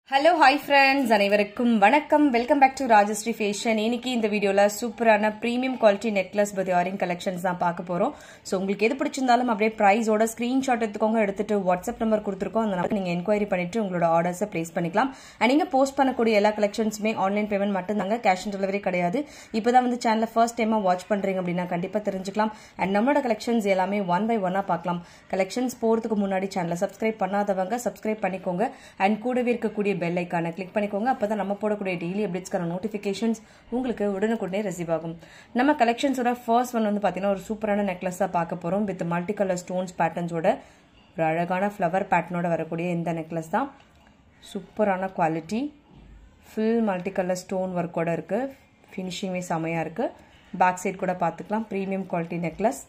hello hi friends அனைவருக்கும் வணக்கம் welcome back to Rajashree fashion இன்னைக்கு இந்த வீடியோவில் சூப்பரான ப்ரீமியம் குவாலிட்டி நெக்லஸ் பத்தி ஆரிங் கலெக்ஷன்ஸ் தான் பார்க்க போகிறோம் ஸோ உங்களுக்கு எது பிடிச்சிருந்தாலும் அப்படியே ப்ரைஸோட ஸ்க்ரீன்ஷாட் எடுத்துக்கோங்க எடுத்துட்டு வாட்ஸ்அப் நம்பர் கொடுத்துருக்கோம் அந்த நம்பர் நீங்கள் என்கொயரி பண்ணிட்டு உங்களோட ஆர்டர்ஸை ப்ளேஸ் பண்ணிக்கலாம் அண்ட் நீங்கள் போஸ்ட் பண்ணக்கூடிய எல்லா கலெக்ஷன்ஸுமே ஆன்லைன் பேமெண்ட் மட்டும் தாங்க கேஷ் ஆன் டெலிவரி கிடையாது இப்போ தான் வந்து சேனலை ஃபர்ஸ்ட் டைமாக வாட்ச் பண்ணுறீங்க அப்படின்னா கண்டிப்பாக தெரிஞ்சுக்கலாம் அண்ட் நம்மளோட கலெக்ஷன்ஸ் எல்லாமே ஒன் பை ஒன்னாக பார்க்கலாம் கலெக்ஷன்ஸ் போகிறதுக்கு முன்னாடி சேனலை சப்ஸ்கிரைப் பண்ணாதவங்க சப்ஸ்கிரைப் பண்ணிக்கோங்க அண்ட் கூடவே இருக்கக்கூடிய பெல் ஐக்கானை கிளிக் பண்ணிக்கோங்க அப்போ தான் நம்ம போடக்கூடிய டெய்லி அப்டேட்ஸ்க்கான நோட்டிஃபிகேஷன்ஸ் உங்களுக்கு உடனுக்குடனே ரிசீவ் ஆகும் நம்ம கலெக்ஷன்ஸோட ஃபர்ஸ்ட் ஒன் வந்து பார்த்தீங்கன்னா ஒரு சூப்பரான நெக்லஸாக பார்க்க போகிறோம் வித் மல்டி கலர் ஸ்டோன்ஸ் பேட்டர்ன்ஸோட ஒரு அழகான ஃப்ளவர் பேட்டர்னோட வரக்கூடிய இந்த நெக்லஸ் தான் சூப்பரான quality full multi colour stone ஒர்க்கோட இருக்குது ஃபினிஷிங்குமே செமையாக இருக்குது பேக் சைட் கூட பார்த்துக்கலாம் premium quality necklace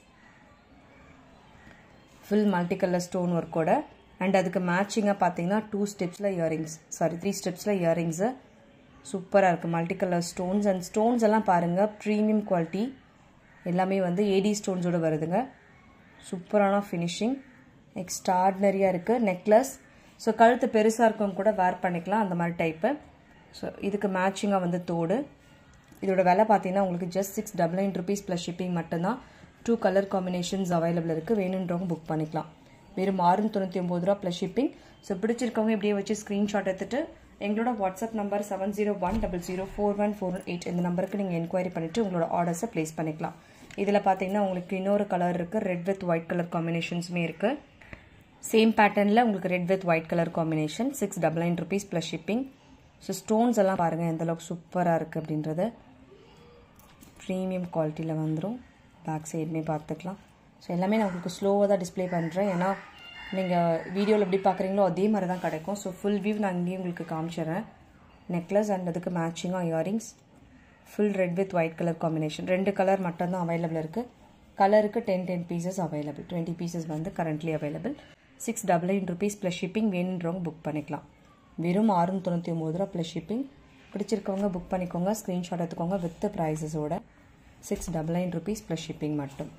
full multi colour stone ஒர்க்கோட அண்ட் அதுக்கு மேட்சிங்காக பார்த்தீங்கன்னா டூ ஸ்டெப்ஸில் இயரிங்ஸ் சாரி த்ரீ ஸ்டெப்ஸில் இயரிங்ஸு சூப்பராக இருக்குது multi colour stones and stones எல்லாம் பாருங்கள் ப்ரீமியம் குவாலிட்டி எல்லாமே வந்து ஏடி ஸ்டோன்ஸோடு வருதுங்க சூப்பரான ஃபினிஷிங் எக்ஸ்ட்ராடினரியாக இருக்குது நெக்லஸ் ஸோ கழுத்து பெருசாக இருக்கவங்க கூட வேர் பண்ணிக்கலாம் அந்த மாதிரி டைப்பு ஸோ இதுக்கு மேட்சிங்காக வந்து தோடு இதோட விலை பார்த்தீங்கன்னா உங்களுக்கு just six double nine rupees plus shipping மட்டும்தான் டூ கலர் காம்பினேஷன்ஸ் அவைலபிள் இருக்குது வேணுன்றவங்க புக் பண்ணிக்கலாம் வெறும் ஆறுநூற்றி தொண்ணூற்றி ஒம்பது ரூபா ப்ளஸ் ஷிப்பிங் ஸோ பிடிச்சிருக்கவங்க இப்படியே வச்சு ஸ்க்ரீன்ஷாட் எடுத்துட்டு எங்களோட WhatsApp number seven zero one double zero four one four eight இந்த நம்பருக்கு நீங்கள் என்கொயரி பண்ணிவிட்டு உங்களோட ஆர்டர்ஸை ப்ளேஸ் பண்ணிக்கலாம் இதில் பார்த்தீங்கன்னா உங்களுக்கு இன்னொரு கலர் இருக்குது ரெட் வித் ஒயிட் கலர் காம்பினேஷன்ஸுமே இருக்குது சேம் பேட்டர்னில் உங்களுக்கு red with white colour combination six double nine rupees plus shipping so stones எல்லாம் பாருங்கள் எந்தளவுக்கு சூப்பராக இருக்குது அப்படின்றது ப்ரீமியம் குவாலிட்டியில் வந்துடும் பேக் சைடுமே பார்த்துக்கலாம் ஸோ எல்லாமே நான் உங்களுக்கு ஸ்லோவாக தான் டிஸ்பிளே பண்ணுறேன் ஏன்னா நீங்கள் வீடியோவில் எப்படி பார்க்குறீங்களோ அதே மாதிரி தான் கிடைக்கும் ஸோ ஃபுல் வியூ நான் இங்கேயும் உங்களுக்கு காமிச்சிடுறேன் நெக்லஸ் அண்ட் அதுக்கு மேட்சிங்காக earrings full red with white colour combination ரெண்டு கலர் மட்டும்தான் அவைலபிள் இருக்குது கலருக்கு ten ten pieces available twenty pieces வந்து currently available six double nine rupees plus shipping வேணுன்றவங்க புக் பண்ணிக்கலாம் வெறும் ஆறுநூற்றி தொண்ணூற்றி ஒம்பது ரூபா ப்ளஸ் ஷிப்பிங் பிடிச்சிருக்கவங்க புக் பண்ணிக்கோங்க ஸ்க்ரீன்ஷாட் எடுத்துக்கோங்க வித் ப்ரைஸஸோட six double nine rupees plus shipping மட்டும்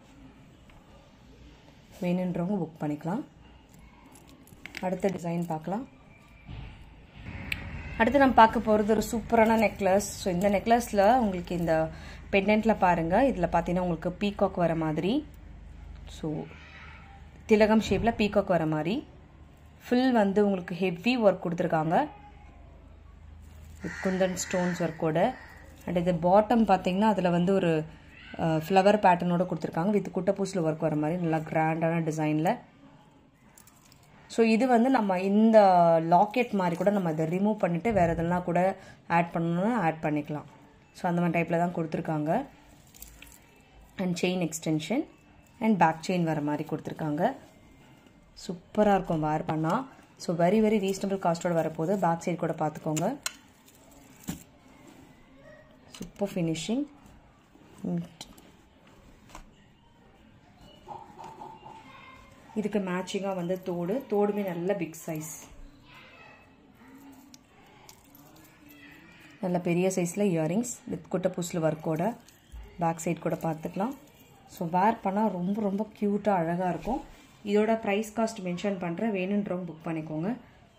வேணுன்றவங்க புக் பண்ணிக்கலாம் அடுத்த டிசைன் பார்க்கலாம் அடுத்து நம்ம பார்க்க போகிறது ஒரு சூப்பரான நெக்லஸ் ஸோ இந்த நெக்லஸில் உங்களுக்கு இந்த பெண்டன்ட்டில் பாருங்கள் இதில் பார்த்தீங்கன்னா உங்களுக்கு பீகாக் வர மாதிரி ஸோ திலகம் ஷேப்பில் பீகாக் வர மாதிரி ஃபுல் வந்து உங்களுக்கு ஹெவி ஒர்க் கொடுத்துருக்காங்க குந்தன் ஸ்டோன்ஸ் ஒர்க்கோட அண்ட் இது பாட்டம் பார்த்தீங்கன்னா அதில் வந்து ஒரு ஃப்ளவர் பேட்டர்னோட கொடுத்துருக்காங்க வித் குட்டப்பூசில் ஒர்க் வர மாதிரி நல்லா கிராண்டான டிசைனில் ஸோ இது வந்து நம்ம இந்த லாக்கெட் மாதிரி கூட நம்ம இதை ரிமூவ் பண்ணிவிட்டு வேறு எதெல்லாம் கூட ஆட் பண்ணணும்னா ஆட் பண்ணிக்கலாம் ஸோ அந்த மாதிரி டைப்பில் தான் கொடுத்துருக்காங்க and chain extension and back chain வர மாதிரி கொடுத்துருக்காங்க சூப்பராக இருக்கும் வேர் பண்ணால் ஸோ வெரி வெரி ரீசனபிள் காஸ்ட்டோட வரப்போகுது பேக் சைடு கூட பார்த்துக்கோங்க சூப்பர் ஃபினிஷிங் இதுக்கு மேட்சிங்காக வந்து தோடு தோடுமே நல்ல பிக் சைஸ் நல்ல பெரிய சைஸில் இயரிங்ஸ் வித் குட்டப்பூசில் ஒர்க்கோட பேக் சைட் கூட பார்த்துக்கலாம் ஸோ வேர் பண்ணால் ரொம்ப ரொம்ப க்யூட்டாக அழகாக இருக்கும் இதோட ப்ரைஸ் காஸ்ட் மென்ஷன் பண்ணுறேன் வேணுன்றவங்க புக் பண்ணிக்கோங்க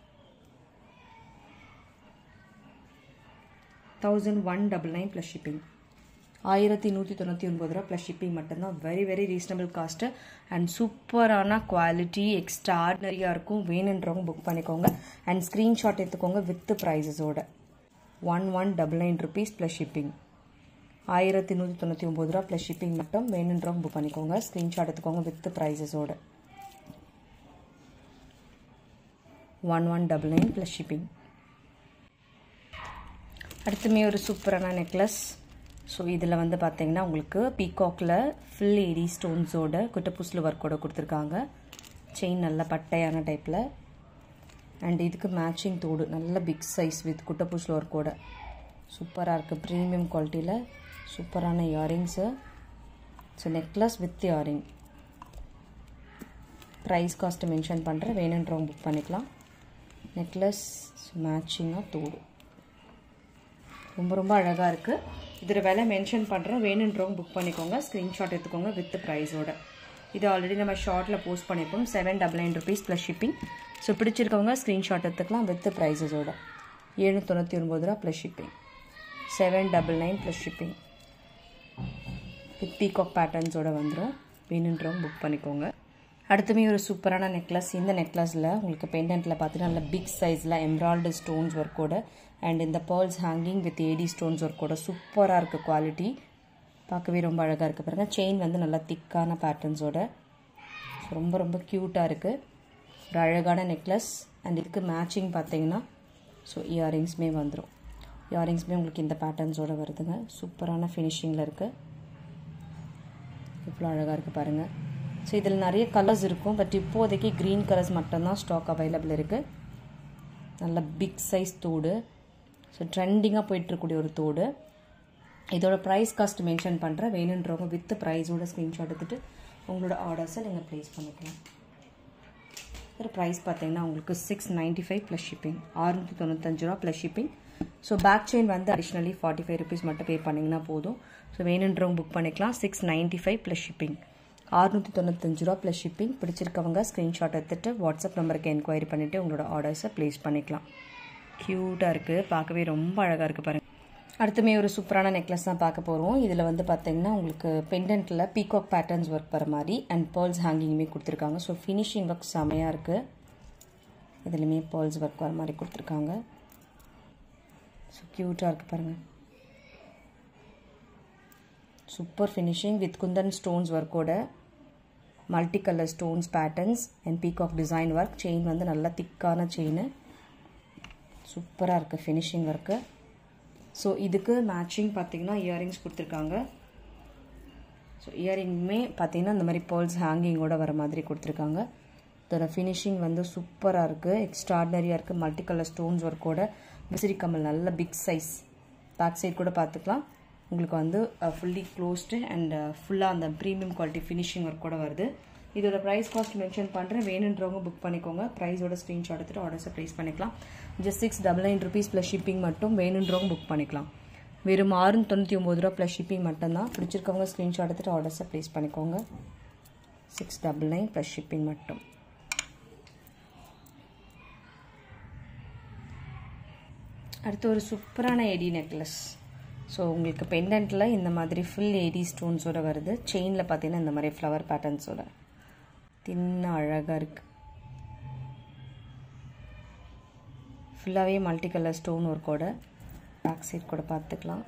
thousand one double nine plus shipping ஆயிரத்தி நூற்றி தொண்ணூற்றி ஒன்பது ரூபா ப்ளஸ் ஷிப்பிங் மட்டும்தான் very very reasonable cost and சூப்பரான குவாலிட்டி எக்ஸ்ட்ராடினரியாக இருக்கும் வேணுன்றவங்க புக் பண்ணிக்கோங்க அண்ட் ஸ்க்ரீன்ஷாட் எடுத்துக்கோங்க வித் ப்ரைஸஸோட one one double nine rupees plus shipping ஆயிரத்தி நூற்றி தொண்ணூற்றி ஒம்பது ரூபா ப்ளஸ் ஷிப்பிங் மட்டும் வேணுன்றவங்க புக் பண்ணிக்கோங்க ஸ்க்ரீன்ஷாட் எடுத்துக்கோங்க வித் ப்ரைஸஸோட one one double nine plus shipping அடுத்துமே ஒரு சூப்பரான நெக்லஸ் ஸோ இதில் வந்து பார்த்தீங்கன்னா உங்களுக்கு பீகாக்கில் ஃபுல் ஏடி ஸ்டோன்ஸோட குட்டப்பூசில் ஒர்க்கோட கொடுத்துருக்காங்க செயின் நல்ல பட்டையான டைப்பில் அண்ட் இதுக்கு மேட்சிங் தோடு நல்ல பிக் சைஸ் வித் குட்டப்பூசில் ஒர்க்கோட சூப்பராக இருக்குது ப்ரீமியம் குவாலிட்டியில் சூப்பரான earrings so necklace with earring price cost mention பண்ணுறேன் வேணுன்றவங்க புக் பண்ணிக்கலாம் நெக்லஸ் மேட்சிங்காக தோடு ரொம்ப ரொம்ப அழகாக இருக்குது இதில் விலை மென்ஷன் பண்ணுறேன் வேணுன்றவங்க புக் பண்ணிக்கோங்க ஸ்க்ரீன்ஷாட் எடுத்துக்கோங்க வித் ப்ரைஸோட இது ஆல்ரெடி நம்ம ஷார்ட்டில் போஸ்ட் பண்ணியிருப்போம் seven double nine rupees plus shipping so பிடிச்சிருக்கவங்க ஸ்க்ரீன்ஷாட் எடுத்துக்கலாம் வித் ப்ரைஸஸோட ஏழு தொண்ணூற்றி ஒன்பது ரூபா plus shipping seven double nine plus shipping with peacock பேட்டர்ன்ஸோட வந்துடும் வேணுன்றவங்க புக் பண்ணிக்கோங்க அடுத்துமே ஒரு சூப்பரான நெக்லஸ் இந்த நெக்லஸில் உங்களுக்கு பெண்டன்ட்டில் பார்த்தீங்கன்னா நல்ல பிக் சைஸில் எம்ப்ராய்டு ஸ்டோன்ஸ் ஒர்க்கோட அண்ட் இந்த pearls hanging with AD stones ஒர்க்கோட சூப்பராக இருக்குது குவாலிட்டி பார்க்கவே ரொம்ப அழகாக இருக்குது பாருங்கள் செயின் வந்து நல்லா திக்கான பேட்டர்ன்ஸோட ரொம்ப ரொம்ப க்யூட்டாக இருக்குது ஒரு அழகான நெக்லஸ் அண்ட் இதுக்கு மேட்சிங் பார்த்தீங்கன்னா ஸோ இயரிங்ஸுமே வந்துடும் இயரிங்ஸுமே உங்களுக்கு இந்த பேட்டர்ன்ஸோட வருதுங்க சூப்பரான ஃபினிஷிங்கில் இருக்குது இவ்வளோ அழகாக இருக்குது பாருங்கள் ஸோ இதில் நிறைய கலர்ஸ் இருக்கும் பட் இப்போதைக்கு க்ரீன் கலர்ஸ் மட்டும்தான் ஸ்டாக் அவைலபிள் இருக்குது நல்ல பிக் சைஸ் தோடு ஸோ ட்ரெண்டிங்காக போயிட்டுருக்கூடிய ஒரு தோடு இதோட ப்ரைஸ் காஸ்ட் மென்ஷன் பண்ணுறேன் வேணுன்றவங்க வித் ப்ரைஸோட ஸ்க்ரீன்ஷாட் எடுத்துகிட்டு உங்களோட ஆர்டர்ஸை நீங்கள் ப்ளேஸ் பண்ணிக்கலாம் இதோட ப்ரைஸ் பார்த்தீங்கன்னா உங்களுக்கு six ninety five plus shipping ஆறுநூற்றி தொண்ணூத்தஞ்சு ரூபா plus shipping so back chain வந்து அடிஷ்னலி ஃபார்ட்டி ஃபைவ் ருபீஸ் மட்டும் பே பண்ணிங்கன்னா போதும் ஸோ வேணுன்றவங்க புக் பண்ணிக்கலாம் six ninety five plus shipping ஆறுநூற்றி தொண்ணூத்தஞ்சு ரூபா ப்ளஸ் ஷிப்பிங் பிடிச்சிருக்கவங்க ஸ்க்ரீன்ஷாட் எடுத்துகிட்டு வாட்ஸ்அப் நம்பருக்கு என்கொயரி பண்ணிவிட்டு உங்களோட ஆர்டர்ஸை ப்ளேஸ் பண்ணிக்கலாம் க்யூட்டாக இருக்குது பார்க்கவே ரொம்ப அழகாக இருக்குது பாருங்கள் அடுத்துமே ஒரு சூப்பரான நெக்லஸ் தான் பார்க்க போகிறோம் இதில் வந்து பார்த்தீங்கன்னா உங்களுக்கு பெண்டன்ட்டில் பீகாக் பேட்டர்ன்ஸ் ஒர்க் வர மாதிரி அண்ட் பேர்ல்ஸ் ஹேங்கிங்குமே கொடுத்துருக்காங்க ஸோ ஃபினிஷிங் ஒர்க் செமையாக இருக்குது இதுலையுமே பேர்ல்ஸ் ஒர்க் வர மாதிரி கொடுத்துருக்காங்க ஸோ க்யூட்டாக இருக்குது பாருங்கள் super finishing with kundan stones ஒர்க்கோட multi colour stones patterns and peacock design work chain வந்து நல்லா திக்கான செயின் சூப்பராக இருக்குது ஃபினிஷிங் ஒர்க்கு ஸோ இதுக்கு மேட்சிங் பார்த்தீங்கன்னா இயரிங்ஸ் கொடுத்துருக்காங்க ஸோ இயரிங்குமே பார்த்தீங்கன்னா இந்த மாதிரி பேர்ல்ஸ் ஹேங்கிங்கோட வர மாதிரி கொடுத்துருக்காங்க இதோட ஃபினிஷிங் வந்து சூப்பராக இருக்குது எக்ஸ்ட்ராடனரியாக இருக்குது மல்டி கலர் ஸ்டோன்ஸ் ஒர்க்கோட விசிறி கமல் நல்ல பிக் சைஸ் பேக் சைட் கூட பார்த்துக்கலாம் உங்களுக்கு வந்து ஃபுல்லி க்ளோஸ்டு அண்ட் ஃபுல்லாக அந்த ப்ரீமியம் குவாலிட்டி ஃபினிஷிங் ஒர்க் கூட வருது இதோட ப்ரைஸ் காஸ்ட் மென்ஷன் பண்ணுறேன் வேணுன்றவங்க புக் பண்ணிக்கோங்க ப்ரைஸோட ஸ்க்ரீன்ஷாட் எடுத்துகிட்டு ஆர்டர்ஸை ப்ளேஸ் பண்ணிக்கலாம் just six double nine rupees plus shipping மட்டும் வேணுன்றவங்க புக் பண்ணிக்கலாம் வெறும் ஆறு தொண்ணூற்றி ஒம்பது ரூபா ப்ளஸ் ஷிப்பிங் மட்டும்தான் பிடிச்சிருக்கவங்க ஸ்க்ரீன்ஷாட் எடுத்துகிட்டு ஆர்டர்ஸை ப்ளேஸ் பண்ணிக்கோங்க six double nine plus shipping மட்டும் அடுத்து ஒரு சூப்பரான எடி நெக்லஸ் ஸோ உங்களுக்கு பெண்டன்ட்டில் இந்த மாதிரி ஃபுல் எடி ஸ்டோன்ஸோட வருது செயினில் பார்த்தீங்கன்னா இந்த மாதிரி ஃப்ளவர் பேட்டர்ன்ஸோட தின்ன அழகாக இருக்குது ஃபுல்லாகவே மல்டி கலர் ஸ்டோன் ஒர்க்கோட பேக் சைட் கூட பார்த்துக்கலாம்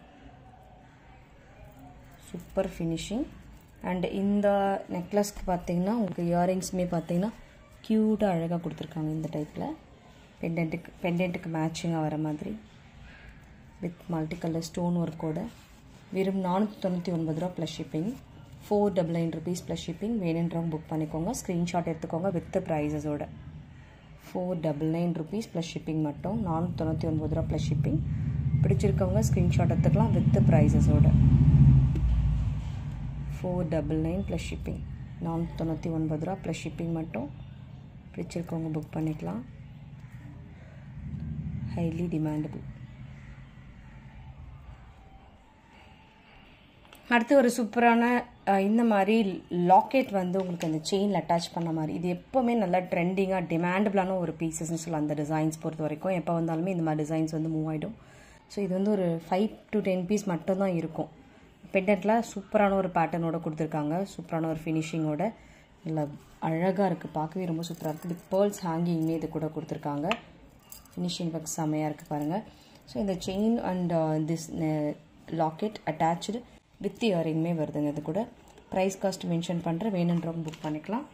சூப்பர் ஃபினிஷிங் அண்ட் இந்த நெக்லஸ்க்கு பார்த்தீங்கன்னா உங்களுக்கு இயரிங்ஸுமே பார்த்தீங்கன்னா க்யூட்டாக அழகாக கொடுத்துருக்காங்க இந்த டைப்பில் பெண்டன்ட்டுக்கு பெண்டன்ட்டுக்கு மேட்சிங்காக வர மாதிரி வித் மல்டி கலர் ஸ்டோன் ஒர்க்கோட வெறும் நானூற்றி தொண்ணூற்றி ஒன்பது ரூபா plus shipping four double nine rupees plus shipping வேணுன்றவங்க புக் பண்ணிக்கோங்க ஸ்க்ரீன்ஷாட் எடுத்துக்கோங்க வித் ப்ரைஸஸோட four double nine rupees plus shipping மட்டும் நானூற்றி தொண்ணூற்றி ஒன்பது ரூபா ப்ளஸ் ஷிப்பிங் பிடிச்சிருக்கவங்க ஸ்க்ரீன்ஷாட் எடுத்துக்கலாம் வித் ப்ரைஸஸோட four double nine plus shipping நானூற்றி தொண்ணூற்றி ஒன்பது ரூபா ப்ளஸ் ஷிப்பிங் மட்டும் பிடிச்சிருக்கவங்க புக் பண்ணிக்கலாம் ஹைலி டிமாண்டபிள் அடுத்து ஒரு சூப்பரான இந்த மாதிரி லாக்கெட் வந்து உங்களுக்கு அந்த செயினில் அட்டாச் பண்ண மாதிரி இது எப்போவுமே நல்லா ட்ரெண்டிங்காக டிமாண்டபிளான ஒரு பீசஸ்னு சொல்லலாம் அந்த டிசைன்ஸ் பொறுத்த வரைக்கும் எப்போ வந்தாலுமே இந்த மாதிரி டிசைன்ஸ் வந்து மூவ் ஆகிடும் ஸோ இது வந்து ஒரு ஃபைவ் டு டென் பீஸ் மட்டும்தான் இருக்கும் பெண்டன்ட்டில் சூப்பரான ஒரு பேட்டர்னோட கொடுத்துருக்காங்க சூப்பரான ஒரு ஃபினிஷிங்கோட நல்லா அழகாக இருக்குது பார்க்கவே ரொம்ப சூப்பராக இருக்குது வித் பேர்ல்ஸ் ஹேங்கிங்மே இது கூட கொடுத்துருக்காங்க ஃபினிஷிங் ஒர்க் செம்மையாக இருக்குது பாருங்கள் ஸோ இந்த chain and this locket attach with இயரிங்குமே வருதுங்க இது கூட ப்ரைஸ் காஸ்ட் மென்ஷன் பண்ணுறேன் வேணுன்றவங்க புக் பண்ணிக்கலாம்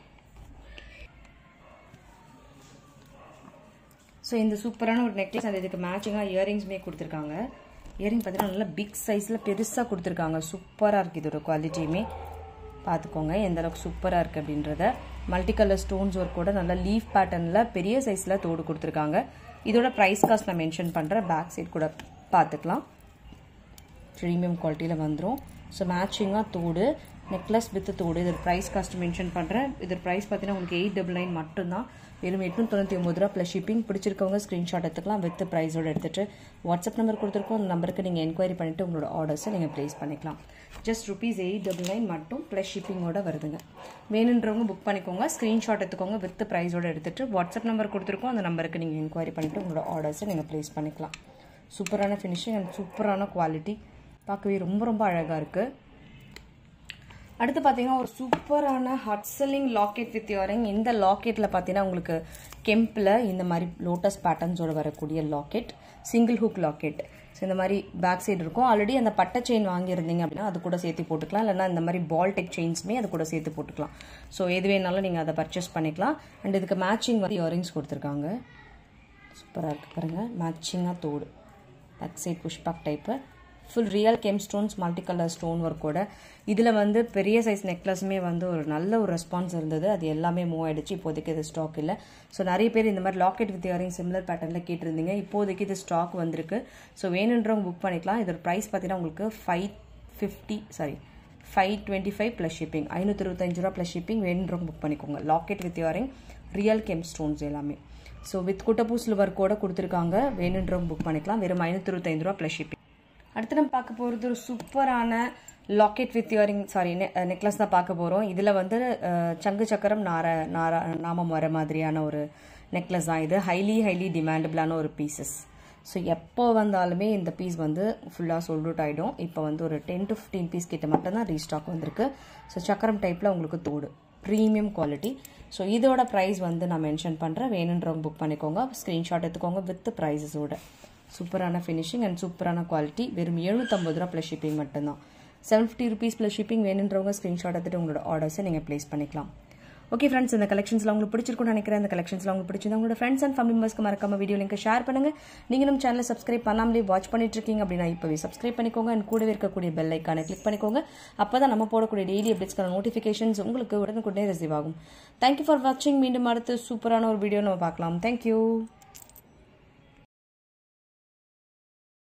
ஸோ இந்த சூப்பரான ஒரு நெக்லஸ் அந்த இதுக்கு மேட்சிங்காக இயரிங்ஸுமே கொடுத்துருக்காங்க இயரிங் பார்த்தீங்கன்னா நல்லா பிக் சைஸில் பெருசாக கொடுத்துருக்காங்க சூப்பராக இருக்குது இதோட குவாலிட்டியுமே பார்த்துக்கோங்க எந்த அளவுக்கு சூப்பராக இருக்குது அப்படின்றத மல்டி கலர் ஸ்டோன்ஸ் ஒர்க் கூட நல்லா லீஃப் பேட்டர்னில் பெரிய சைஸில் தோடு கொடுத்துருக்காங்க இதோட ப்ரைஸ் காஸ்ட் நான் மென்ஷன் பண்ணுறேன் பேக் சைட் கூட பார்த்துக்கலாம் ப்ரீமியம் குவாலிட்டியில் வந்துடும் ஸோ மேட்சிங்காக தோடு நெக்லஸ் வித் தோடு இதோட ப்ரைஸ் காஸ்ட் மென்ஷன் பண்ணுறேன் இதோட ப்ரைஸ் பார்த்தீங்கன்னா உங்களுக்கு எயிட் டபுள் நைன் மட்டும்தான் வெறும் எட்நூற்றி தொண்ணூற்றி ஒம்பது ரூபா ப்ளஸ் ஷிப்பிங் பிடிச்சிருக்கவங்க ஸ்க்ரீன்ஷாட் எடுத்துக்கலாம் வித் ப்ரைஸோட எடுத்துகிட்டு வாட்ஸ்அப் நம்பர் கொடுத்துருக்கோம் அந்த நம்பருக்கு நீங்கள் என்கொயரி பண்ணிவிட்டு உங்களோட ஆர்டர்ஸை நீங்கள் ப்ளேஸ் பண்ணிக்கலாம் just rupees eight double nine மட்டும் ப்ளஸ் ஷிப்பிங்கோட வருதுங்க வேணுன்றவங்க புக் பண்ணிக்கோங்க ஸ்க்ரீன்ஷாட் எடுத்துக்கோங்க வித் ப்ரைஸோட எடுத்துகிட்டு வாட்ஸ்அப் நம்பர் கொடுத்துருக்கோம் அந்த நம்பருக்கு நீங்கள் என்கொயரி பண்ணிவிட்டு உங்களோட ஆர்டர்ஸை நீங்கள் ப்ளேஸ் பண்ணிக்கலாம் சூப்பரான ஃபினிஷிங் அண்ட் சூப்பரான குவாலிட்டி பார்க்கவே ரொம்ப ரொம்ப அழகாக இருக்குது அடுத்து பார்த்தீங்கன்னா ஒரு சூப்பரான hot selling locket with earring இந்த லாக்கெட்டில் பார்த்தீங்கன்னா உங்களுக்கு கெம்பில் இந்த மாதிரி லோட்டஸ் பேட்டர்ன்ஸோட வரக்கூடிய locket single hook locket so இந்த மாதிரி பேக் சைடு இருக்கும் ஆல்ரெடி அந்த பட்டை செயின் வாங்கியிருந்தீங்க அப்படின்னா அது கூட சேர்த்து போட்டுக்கலாம் இல்லைனா இந்த மாதிரி பால் டெக் செயின்ஸுமே அது கூட சேர்த்து போட்டுக்கலாம் ஸோ எது வேணாலும் நீங்கள் அதை பர்ச்சேஸ் பண்ணிக்கலாம் அண்ட் இதுக்கு மேட்சிங் வந்து இயரிங்ஸ் கொடுத்துருக்காங்க சூப்பராக இருக்குது பாருங்கள் மேட்சிங்காக தோடு back side pushback type full real gem stones multi colour stone ஒர்க்கோட இதில் வந்து பெரிய சைஸ் நெக்லஸுமே வந்து ஒரு நல்ல ஒரு ரெஸ்பான்ஸ் இருந்தது அது எல்லாமே மூவ் ஆயிடுச்சு இப்போதைக்கு இது ஸ்டாக் இல்லை ஸோ நிறைய பேர் இந்த மாதிரி லாக்கெட் வித் இயரிங் சிமிலர் பேட்டர்னில் கேட்டிருந்தீங்க இப்போதைக்கு இது ஸ்டாக் வந்திருக்கு ஸோ வேணுன்றவங்க புக் பண்ணிக்கலாம் இதோட ப்ரைஸ் பார்த்தீங்கன்னா உங்களுக்கு five fifty sorry five twenty five plus shipping ஐநூற்றி இருபத்தஞ்சு ரூபா ப்ளஸ் ஷிப்பிங் வேணுன்றவங்க புக் பண்ணிக்கோங்க locket with earring real gem stones எல்லாமே ஸோ வித் குட்டப்பூ சில்வர் கூட கொடுத்துருக்காங்க வேணுன்றவங்க புக் பண்ணிக்கலாம் வெறும் ஐநூற்றி இருபத்தைந்து ரூபா ப்ளஸ் ஷிப்பிங் அடுத்து நம்ம பார்க்க போகிறது ஒரு சூப்பரான locket with earring sorry necklace தான் பார்க்க போகிறோம் இதில் வந்து சங்கு சக்கரம் நார நார நாமம் வர மாதிரியான ஒரு நெக்லஸ் தான் இது ஹைலி ஹைலி டிமாண்டபிளான ஒரு பீசஸ் ஸோ எப்போ வந்தாலுமே இந்த பீஸ் வந்து ஃபுல்லாக சோல்ட் அவுட் ஆகிடும் இப்போ வந்து ஒரு டென் டு ஃபிஃப்டீன் பீஸ் கிட்ட மட்டும்தான் ரீஸ்டாக் வந்திருக்கு ஸோ சக்கரம் டைப்பில் உங்களுக்கு தோடு ப்ரீமியம் குவாலிட்டி ஸோ இதோட ப்ரைஸ் வந்து நான் மென்ஷன் பண்ணுறேன் வேணுன்றவங்க புக் பண்ணிக்கோங்க ஸ்க்ரீன்ஷாட் எடுத்துக்கோங்க வித் ப்ரைஸஸோட சூப்பரான ஃபினிஷிங் அண்ட் சூப்பரான குவாலிட்டி வெறும் எழுநூற்றம்பது ரூபா ப்ளஸ் ஷிப்பிங் மட்டும்தான் seven fifty rupees plus shipping வேணுன்றவங்க ஸ்க்ரீன்ஷாட் எடுத்துட்டு உங்களோட ஆர்டர்ஸை நீங்கள் ப்ளேஸ் பண்ணிக்கலாம் ஓகே ஃப்ரெண்ட்ஸ் இந்த கலெக்ஷன்ஸ்ல உங்களுக்கு பிடிச்சிருக்கும்னு நினைக்கிறேன் இந்த கலெக்ஷன்ஸ்ல உங்களுக்கு பிடிச்சிருந்தா உங்களோட ஃப்ரெண்ட்ஸ் அண்ட் ஃபேமிலி மெம்பர்ஸ்க்கு மறக்காம வீடியோ லிங்க் ஷேர் பண்ணுங்க நீங்க நம்ம சேனலை சப்ஸ்கிரைப் பண்ணாமலே வாட்ச் பண்ணிட்டு இருக்கீங்க அப்படின்னா இப்போவே சப்ஸ்கிரைப் பண்ணிக்கோங்க அண்ட் கூடவே இருக்கக்கூடிய பெல் ஐக்கானை கிளிக் பண்ணிக்கோங்க அப்பதான் நம்ம போடக்கூடிய டெய்லி அப்டேட்ஸ்க்கான நோட்டிஃபிகேஷன்ஸ் உங்களுக்கு உடனுக்குடனே ரிசீவ் ஆகும் தேங்க்யூ ஃபார் வாட்சிங் மீண்டும் அடுத்து சூப்பரான ஒரு வீடியோ நம்ம பார்க்கலாம் தேங்க்யூ